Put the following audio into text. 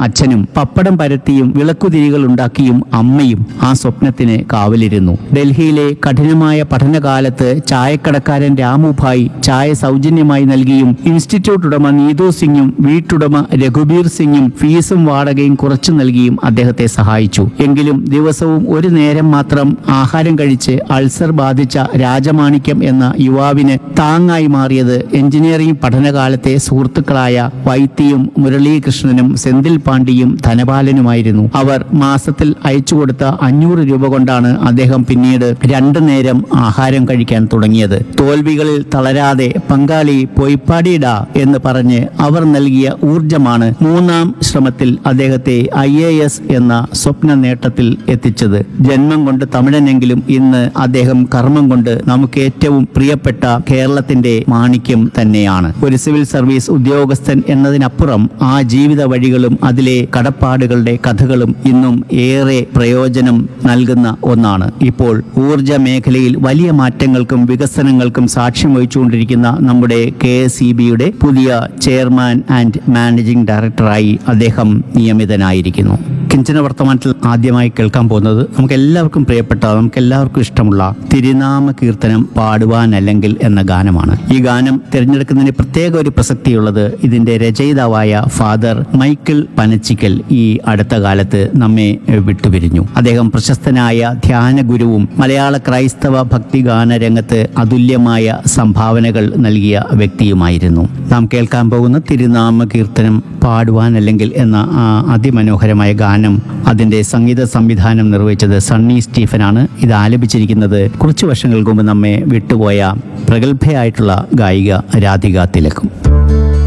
അച്ഛനും പപ്പടം പരത്തിയും വിളക്കുതിരികൾ ഉണ്ടാക്കിയും അമ്മയും ആ സ്വപ്നത്തിന് കാവലിരുന്നു ഡൽഹിയിലെ കഠിനമായ പഠനകാലത്ത് ചായക്കടക്കാരൻ രാമുഭായ് ചായ സൗജന്യമായി നൽകിയും ഇൻസ്റ്റിറ്റ്യൂട്ട് ഉടമ നീതു സിംഗും വീട്ടുടമ രഘുബീർ സിംഗും ഫീസും വാടകയും കുറച്ചു നൽകിയും അദ്ദേഹത്തെ സഹായിച്ചു എങ്കിലും ദിവസവും ഒരു നേരം മാത്രം ആഹാരം കഴിച്ച് അൾസർ ബാധിച്ച രാജമാണിക്യം എന്ന യുവാവിന് താങ്ങായി മാറിയത് എഞ്ചിനീയറിംഗ് പഠനകാലത്തെ സുഹൃത്തുക്കളായ വൈത്തിയും മുരളീകൃഷ്ണനും സെന്തിൽ പാണ്ഡിയും ധനപാലനുമായിരുന്നു അവർ മാസത്തിൽ അയച്ചു കൊടുത്ത അഞ്ഞൂറ് രൂപ കൊണ്ടാണ് അദ്ദേഹം പിന്നീട് രണ്ടു നേരം ആഹാരം കഴിക്കാൻ തുടങ്ങിയത് തോൽവികളിൽ തളരാതെ പങ്കാളി പൊയ്പാടിയിടാ എന്ന് പറഞ്ഞ് അവർ നൽകിയ ഊർജമാണ് മൂന്നാം ശ്രമത്തിൽ അദ്ദേഹത്തെ ഐ എ എസ് എന്ന സ്വപ്ന നേട്ടത്തിൽ എത്തിച്ചത് ജന്മം കൊണ്ട് തമിഴനെങ്കിലും ഇന്ന് അദ്ദേഹം കർമ്മം കൊണ്ട് നമുക്ക് ഏറ്റവും പ്രിയപ്പെട്ട കേരളത്തിന്റെ മാണിക്യം തന്നെയാണ് ഒരു സിവിൽ സർവീസ് ഉദ്യോഗസ്ഥൻ എന്നതിനപ്പുറം ആ ജീവിത വഴികളും അതിലെ കടപ്പാടുകളുടെ കഥകളും ഇന്നും ഏറെ പ്രയോജനം നൽകുന്ന ഒന്നാണ് ഇപ്പോൾ ഊർജ മേഖലയിൽ വലിയ മാറ്റങ്ങൾക്കും വികസനങ്ങൾക്കും സാക്ഷ്യം വഹിച്ചുകൊണ്ടിരിക്കുന്ന നമ്മുടെ കെ എസ് ഇ ബിയുടെ പുതിയ ചെയർമാൻ ആൻഡ് മാനേജിംഗ് ഡയറക്ടറായി അദ്ദേഹം നിയമിതനായിരിക്കുന്നു കിഞ്ചന വർത്തമാനത്തിൽ ആദ്യമായി കേൾക്കാൻ പോകുന്നത് നമുക്ക് എല്ലാവർക്കും പ്രിയപ്പെട്ട നമുക്ക് എല്ലാവർക്കും ഇഷ്ടമുള്ള തിരുനാമ കീർത്തനം പാടുവാനല്ലെങ്കിൽ എന്ന ഗാനമാണ് ഈ ഗാനം തിരഞ്ഞെടുക്കുന്നതിന് പ്രത്യേക ഒരു പ്രസക്തിയുള്ളത് ഇതിന്റെ രചയിതാവായ ഫാദർ മൈക്കിൾ പനച്ചിക്കൽ ഈ അടുത്ത കാലത്ത് നമ്മെ എഹ്, വിട്ടുപിരിഞ്ഞു അദ്ദേഹം പ്രശസ്തനായ ധ്യാന ഗുരുവും മലയാള ക്രൈസ്തവ ഭക്തിഗാന രംഗത്ത് അതുല്യമായ സംഭാവനകൾ നൽകിയ വ്യക്തിയുമായിരുന്നു നാം കേൾക്കാൻ പോകുന്ന തിരുനാമ കീർത്തനം പാടുവാനല്ലെങ്കിൽ എന്ന ആ അതിമനോഹരമായ ഗാനം അതിന്റെ സംഗീത സംവിധാനം നിർവഹിച്ചത് സണ്ണി സ്റ്റീഫനാണ് ഇത് ആലപിച്ചിരിക്കുന്നത് കുറച്ചു വർഷങ്ങൾക്ക് മുമ്പ് നമ്മെ വിട്ടുപോയ പ്രഗത്ഭയായിട്ടുള്ള ഗായിക രാധിക തിലക്കും